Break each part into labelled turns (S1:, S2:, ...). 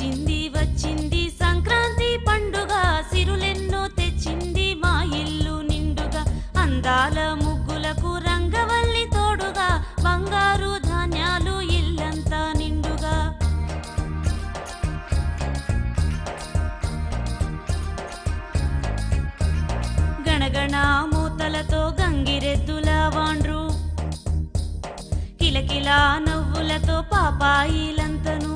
S1: వచ్చింది వచ్చింది సంక్రాంతి పండుగ సిరులెన్నో తెచ్చింది మా ఇల్లు నిండుగా అందాల ముగ్గులకు రంగవల్లి తోడుగా బంగారు ధాన్యాలు ఇల్లంతా నిండుగా గణగణ మూతలతో గంగిరెద్దుల వాండ్రు కిలకిలా నవ్వులతో పాపాయిలంతను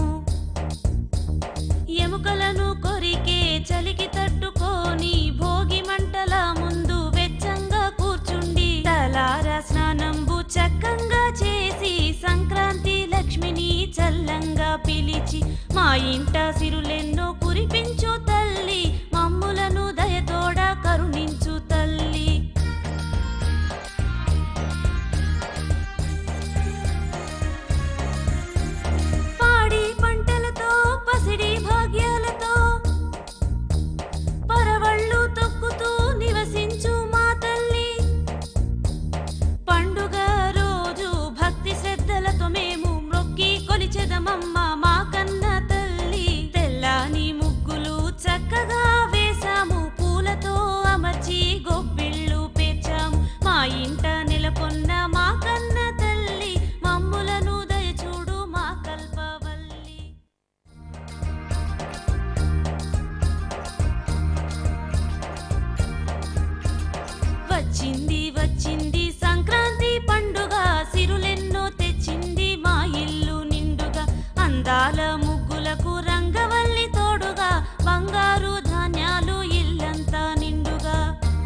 S1: ఎముకలను కొరికే చలికి తట్టుకొని భోగి మంటల ముందు వెచ్చంగా కూర్చుండి తలార స్నానంబు చక్కంగా చేసి సంక్రాంతి లక్ష్మిని చల్లంగా పిలిచి మా ఇంట సిరులెన్నో కురిపించు తల్లి మమ్ములను దయతోడ కరుణించు తల్లి పాడి పంటలతో పసిడి భాగ్యాలతో పరవళ్ళు తొక్కుతూ నివసించు మా తల్లి పండుగ రోజు భక్తి శ్రద్ధలతో మేము మొక్కి కొలిచెదమమ్మ మా కన్న తల్లి తెల్లాని ముగ్గులు చక్కగా వేశాము పూలతో అమర్చి గొబ్బిళ్ళు పేర్చాము మా ఇంట నెలకొన్న మా కన్న తల్లి మమ్ములను దయచూడు మా కల్పవల్లి వచ్చింది వచ్చింది సంక్రాంతి పండుగ సిరులెన్నో తెచ్చింది మా ఇల్లు నిండుగా అందాల ముగ్గులకు రంగవల్లి తోడుగా బంగారు ధాన్యాలు ఇల్లంతా నిండుగా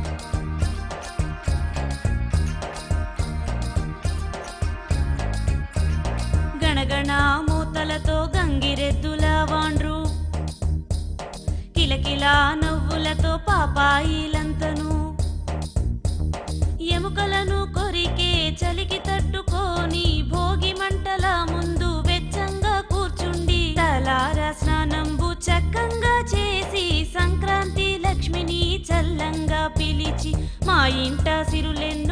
S1: గణగణ మూతలతో గంగిరెద్దుల వాండ్రు కిలకిలా నవ్వులతో పాపాయిలంతను ఎముకలను కొరికే చలికి తట్టుకొని భోగి మంటల ముందు వెచ్చంగా కూర్చుండి తలార స్నానంబు చక్కంగా చేసి సంక్రాంతి లక్ష్మిని చల్లంగా పిలిచి మా ఇంట సిరులెన్నో